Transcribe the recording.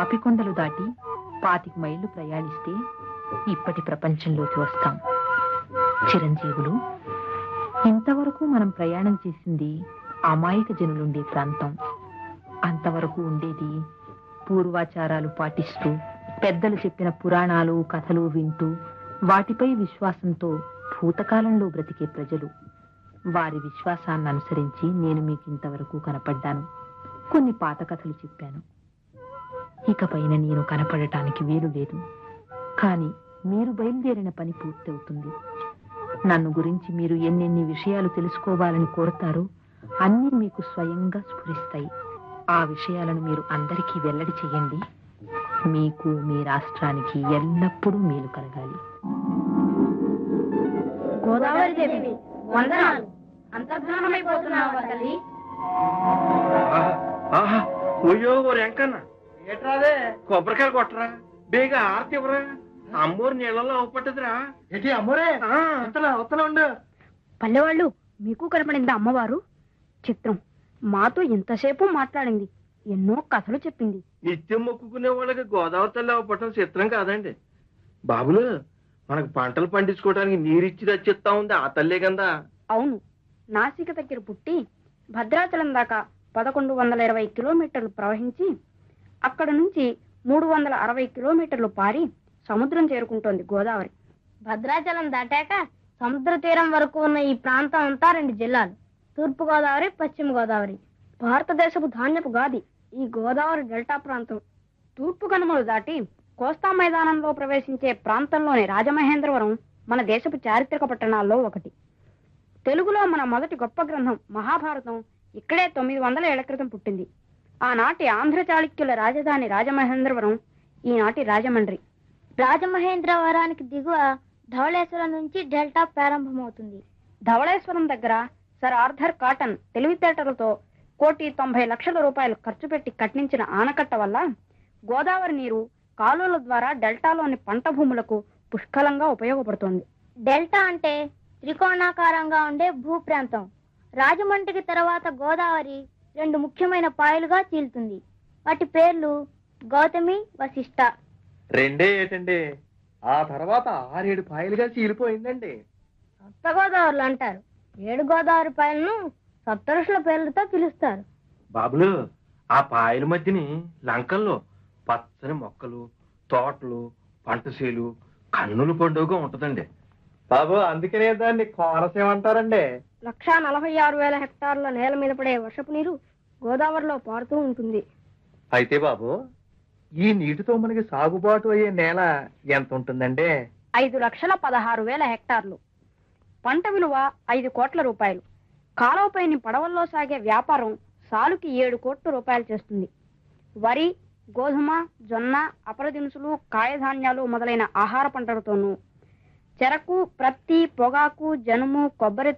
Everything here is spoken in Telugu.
పాపికొండలు దాటి పాతిక మైళ్ళు ప్రయాణిస్తే ఇప్పటి ప్రపంచంలోకి వస్తాం చిరంజీవులు ఇంతవరకు మనం ప్రయాణం చేసింది అమాయక జనులుండే ప్రాంతం అంతవరకు ఉండేది పూర్వాచారాలు పాటిస్తూ పెద్దలు చెప్పిన పురాణాలు కథలు వింటూ వాటిపై విశ్వాసంతో భూతకాలంలో బ్రతికే ప్రజలు వారి విశ్వాసాన్ని అనుసరించి నేను మీకు ఇంతవరకు కనపడ్డాను కొన్ని పాత కథలు చెప్పాను ఇకపైన నేను కనపడటానికి వీలు లేదు కానీ మీరు బయలుదేరిన పని పూర్తవుతుంది నన్ను గురించి మీరు ఎన్నెన్ని విషయాలు తెలుసుకోవాలని కోరతారో అన్నీ మీకు స్వయంగా స్ఫురిస్తాయి ఆ విషయాలను మీరు అందరికీ వెల్లడి చేయండి మీకు మీ రాష్ట్రానికి ఎల్లప్పుడూ మేలు కలగాలి గోదావరి దేవి వందనాలు అంతర్ధానమైపోతున్నావా తల్లి ఆహా, ఆహా, ఒయ్యో ఓ వెంకన్న ఏట్రాదే కొబ్బరికాయలు కొట్టరా బేగా ఆరతి ఇవ్వరా అమ్మోరు నీళ్ళలో అవపట్టదురా ఏంటి అమ్మోరే ఆ, వస్తనా వస్తనా ఉండు పల్లెవాళ్ళు మీకు కనపడింది అమ్మవారు చిత్రం మాతో ఇంతసేపు మాట్లాడింది ఎన్నో కథలు చెప్పింది నిత్యం మొక్కుకునే వాళ్ళకి గోదావరి తల్లి అవపట్టడం చిత్రం కాదండి బాబులు మనకు పంటలు పండించుకోవడానికి నీరిచ్చి రచ్చిస్తా ఉంది ఆ తల్లే కదా అవును నాసిక దగ్గర పుట్టి భద్రాచలం దాకా పదకొండు వందల ఇరవై కిలోమీటర్లు ప్రవహించి అక్కడ నుంచి మూడు వందల అరవై కిలోమీటర్లు పారి సముద్రం చేరుకుంటోంది గోదావరి భద్రాచలం దాటాక సముద్ర తీరం వరకు ఉన్న ఈ ప్రాంతం అంతా రెండు జిల్లాలు తూర్పు గోదావరి పశ్చిమ గోదావరి భారతదేశపు ధాన్యపు గాది ఈ గోదావరి డెల్టా ప్రాంతం తూర్పు కనుమలు దాటి కోస్తా మైదానంలో ప్రవేశించే ప్రాంతంలోని రాజమహేంద్రవరం మన దేశపు చారిత్రక పట్టణాల్లో ఒకటి తెలుగులో మన మొదటి గొప్ప గ్రంథం మహాభారతం ఇక్కడే తొమ్మిది వందల ఏళ్ల క్రితం పుట్టింది ఆనాటి ఆంధ్ర చాళుక్యుల రాజధాని రాజమహేంద్రవరం ఈనాటి రాజమండ్రి రాజమహేంద్రవరానికి దిగువ ధవళేశ్వరం నుంచి డెల్టా ప్రారంభమవుతుంది ధవళేశ్వరం దగ్గర సర్ ఆర్థర్ కాటన్ తెలివితేటలతో కోటి తొంభై లక్షల రూపాయలు ఖర్చు పెట్టి కట్టించిన ఆనకట్ట వల్ల గోదావరి నీరు కాలువల ద్వారా డెల్టాలోని పంట భూములకు పుష్కలంగా ఉపయోగపడుతోంది డెల్టా అంటే త్రికోణాకారంగా ఉండే భూప్రాంతం రాజమండ్రికి తర్వాత గోదావరి రెండు ముఖ్యమైన పాయలుగా చీలుతుంది వాటి పేర్లు గౌతమి వశిష్ట రెండే ఏటండి ఆ తర్వాత ఆరేడు పాయలుగా చీలిపోయిందండి సప్త గోదావరులు అంటారు ఏడు గోదావరి పాయలను సప్తరుషుల పేర్లతో పిలుస్తారు బాబులు ఆ పాయల మధ్యని లంకల్లో పచ్చని మొక్కలు తోటలు పంటసేలు కన్నుల పండుగ ఉంటదండి బాబు అందుకనే దాన్ని కోనసీమ అంటారండి లక్షా నలభై ఆరు వేల హెక్టార్ల నేల మీద పడే వర్షపు నీరు గోదావరిలో పారుతూ ఉంటుంది అయితే బాబు ఈ నీటితో మనకి సాగుబాటు అయ్యే నేల ఎంత ఉంటుందండి ఐదు లక్షల పదహారు వేల హెక్టార్లు పంట విలువ ఐదు కోట్ల రూపాయలు కాలువపైని పడవల్లో సాగే వ్యాపారం సాలుకి ఏడు కోట్ల రూపాయలు చేస్తుంది వరి గోధుమ జొన్న అపర దినుసులు కాయధాన్యాలు మొదలైన ఆహార పంటలతోనూ చెరకు ప్రత్తి పొగాకు జనుము కొబ్బరి